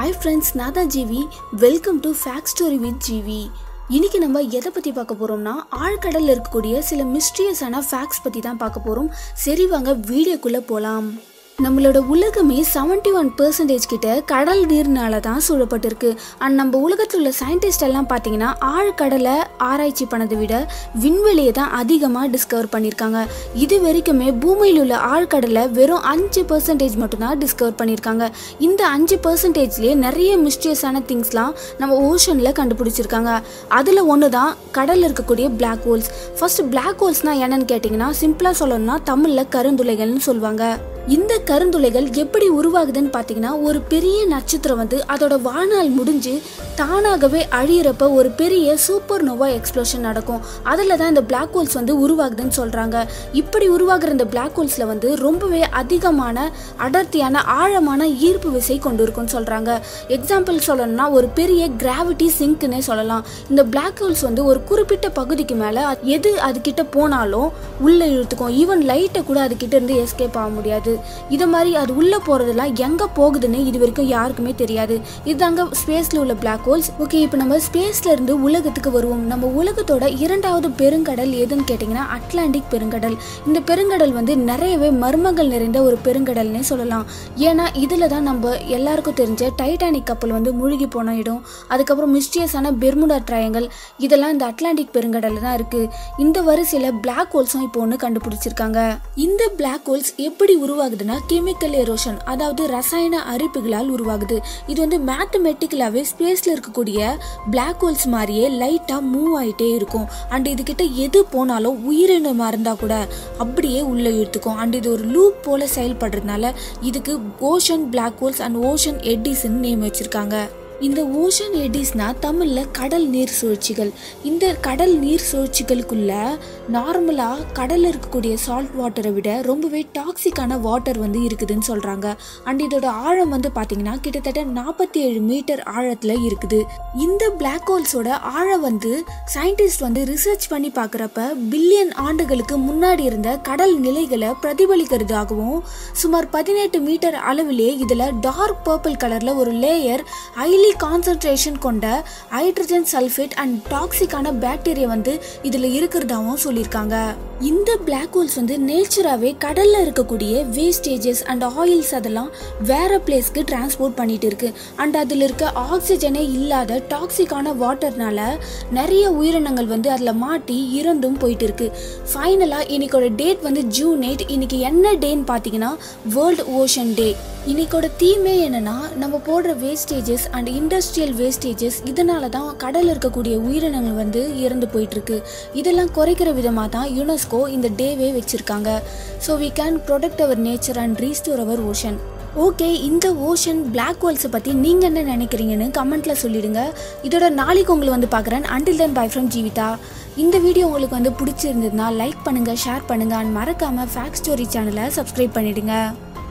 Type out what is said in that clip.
hi friends நான் தான் GV welcome to fact story with GV இன்னைக்கு நம்ம எதை பற்றி பார்க்க போகிறோம்னா ஆழ்கடலில் இருக்கக்கூடிய சில மிஸ்ட்ரியஸான ஃபேக்ட்ஸ் பற்றி தான் பார்க்க போகிறோம் சரி வாங்க வீடியோக்குள்ளே போகலாம் நம்மளோட உலகமே செவன்டி ஒன் பர்சன்டேஜ் கிட்ட கடல் நீர்னால தான் சூழப்பட்டிருக்கு அண்ட் நம்ம உலகத்தில் உள்ள சயின்டிஸ்ட் எல்லாம் பார்த்தீங்கன்னா ஆழ்கடலை ஆராய்ச்சி பண்ணதை விட விண்வெளியை தான் அதிகமாக டிஸ்கவர் பண்ணியிருக்காங்க இது வரைக்குமே பூமியில் உள்ள ஆழ்கடலை வெறும் அஞ்சு பர்சன்டேஜ் மட்டும்தான் டிஸ்கவர் பண்ணியிருக்காங்க இந்த அஞ்சு பர்சன்டேஜ்லேயே நிறைய மிஸ்டியஸான திங்ஸ்லாம் நம்ம ஓஷனில் கண்டுபிடிச்சிருக்காங்க அதில் ஒன்று தான் கடலில் இருக்கக்கூடிய பிளாக் ஹோல்ஸ் ஃபர்ஸ்ட் பிளாக் ஹோல்ஸ்னால் என்னன்னு கேட்டிங்கன்னா சிம்பிளாக சொல்லணும்னா தமிழில் கருந்துளைகள்னு சொல்லுவாங்க இந்த கருந்துளைகள் எப்படி உருவாகுதுன்னு பார்த்தீங்கன்னா ஒரு பெரிய நட்சத்திரம் வந்து அதோட வாழ்நாள் முடிஞ்சு தானாகவே அழியிறப்ப ஒரு பெரிய சூப்பர் நோவா எக்ஸ்ப்ளோஷன் நடக்கும் அதில் தான் இந்த பிளாக் ஹோல்ஸ் வந்து உருவாகுதுன்னு சொல்கிறாங்க இப்படி உருவாகிற இந்த பிளாக் ஹோல்ஸில் வந்து ரொம்பவே அதிகமான அடர்த்தியான ஆழமான ஈர்ப்பு விசை கொண்டு இருக்கும்னு சொல்கிறாங்க எக்ஸாம்பிள் சொல்லணும்னா ஒரு பெரிய கிராவிட்டி சிங்க்னே சொல்லலாம் இந்த பிளாக் ஹோல்ஸ் வந்து ஒரு குறிப்பிட்ட பகுதிக்கு மேலே எது அதுக்கிட்ட போனாலும் உள்ளே இழுத்துக்கும் ஈவன் லைட்டை கூட அதுக்கிட்ட இருந்து எஸ்கேப் ஆக முடியாது இது மாதிரி அது உள்ளே போகிறதெல்லாம் எங்கே போகுதுன்னு இது வரைக்கும் யாருக்குமே தெரியாது இதுதாங்க ஸ்பேஸில் உள்ள பிளாக் ஹோல்ஸ் ஓகே இப்போ நம்ம ஸ்பேஸ்ல இருந்து உலகத்துக்கு வருவோம் நம்ம உலகத்தோட இரண்டாவது பெருங்கடல் எதுன்னு கேட்டிங்கன்னா அட்லாண்டிக் பெருங்கடல் இந்த பெருங்கடல் வந்து நிறையவே மர்மங்கள் நிறைந்த ஒரு பெருங்கடல்னே சொல்லலாம் ஏன்னா இதில் தான் நம்ம எல்லாருக்கும் தெரிஞ்ச டைட்டானிக் கப்பல் வந்து மூழ்கி போன இடம் அதுக்கப்புறம் மிஸ்டியஸான பெர்முடா ட்ரையங்கள் இதெல்லாம் இந்த அட்லாண்டிக் பெருங்கடலில் தான் இருக்குது இந்த வரிசையில் பிளாக் ஹோல்ஸும் இப்போ ஒன்று கண்டுபிடிச்சிருக்காங்க இந்த பிளாக் ஹோல்ஸ் எப்படி உருவாகுதுன்னா கெமிக்கல் எரோஷன் அதாவது ரசாயன அரிப்புகளால் உருவாகுது இது வந்து மேத்தமெட்டிக்கலாகவே ஸ்பேஸில் இருக்கக்கூடிய பிளாக் ஹோல்ஸ் மாதிரியே லைட்டாக மூவ் ஆகிட்டே இருக்கும் அண்ட் இதுகிட்ட எது போனாலும் உயிரினமாக இருந்தால் கூட அப்படியே உள்ளே இழுத்துக்கும் அண்ட் இது ஒரு லூப் போல செயல்படுறதுனால இதுக்கு ocean black holes and ocean எட்டிஸ்ன்னு நேம் வச்சுருக்காங்க இந்த ஓஷன் எடிஸ்னா தமிழில் கடல் நீர் சுழற்சிகள் இந்த கடல் நீர் சுழற்சிகளுக்குள்ள நார்மலாக கடலில் இருக்கக்கூடிய சால்ட் வாட்டரை விட ரொம்பவே டாக்ஸிக்கான வாட்டர் வந்து இருக்குதுன்னு சொல்கிறாங்க அண்ட் இதோட ஆழம் வந்து பார்த்தீங்கன்னா கிட்டத்தட்ட நாற்பத்தி ஏழு மீட்டர் ஆழத்தில் இருக்குது இந்த பிளாக் ஹோல்ஸோட ஆழம் வந்து சயின்டிஸ்ட் வந்து ரிசர்ச் பண்ணி பார்க்குறப்ப பில்லியன் ஆண்டுகளுக்கு முன்னாடி இருந்த கடல் நிலைகளை பிரதிபலிக்கிறதாகவும் சுமார் பதினெட்டு மீட்டர் அளவிலே இதில் டார்க் பர்பிள் கலரில் ஒரு லேயர் ஹைலி கான்சன்ட்ரேஷன் கொண்ட ஹைட்ரஜன் சல்ஃபேட் அண்ட் டாக்ஸிக்கான பாக்டீரியா வந்து இதில் இருக்கிறதாவும் சொல்லியிருக்காங்க இந்த பிளாக் ஹோல்ஸ் வந்து நேச்சராகவே கடலில் இருக்கக்கூடிய வேஸ்டேஜஸ் அண்ட் ஆயில்ஸ் அதெல்லாம் வேற பிளேஸ்க்கு டிரான்ஸ்போர்ட் பண்ணிட்டு இருக்கு அண்ட் அதில் இருக்க ஆக்சிஜனே இல்லாத டாக்ஸிக்கான வாட்டர்னால நிறைய உயிரினங்கள் வந்து அதில் மாட்டி இறந்தும் போயிட்டு இருக்கு ஃபைனலாக இன்னைக்கோட டேட் வந்து ஜூன் எயிட் இன்னைக்கு என்ன டேன்னு பார்த்தீங்கன்னா வேர்ல்டு ஓஷன் டே இன்னைக்கோட தீமே என்னன்னா நம்ம போடுற வேஸ்டேஜஸ் அண்ட் இண்டஸ்ட்ரியல் வேஸ்டேஜஸ் இதனால தான் கடலில் இருக்கக்கூடிய உயிரினங்கள் வந்து இறந்து போயிட்டு இருக்கு இதெல்லாம் குறைக்கிற விதமாக தான் யுனெஸ்கோ இந்த டேவே வச்சிருக்காங்க so we can protect our nature and restore our ocean okay இந்த ஓஷன் பிளாக் ஹோல்ஸை பற்றி நீங்கள் என்ன நினைக்கிறீங்கன்னு கமெண்ட்டில் சொல்லிடுங்க இதோட நாளைக்கு உங்களை வந்து பார்க்குறேன் until then bye from Jeevitha இந்த வீடியோ உங்களுக்கு வந்து பிடிச்சிருந்ததுன்னா லைக் பண்ணுங்கள் ஷேர் பண்ணுங்கள் அண்ட் மறக்காமல் ஃபேக்ட் ஸ்டோரி சேனலை சப்ஸ்கிரைப் பண்ணிடுங்க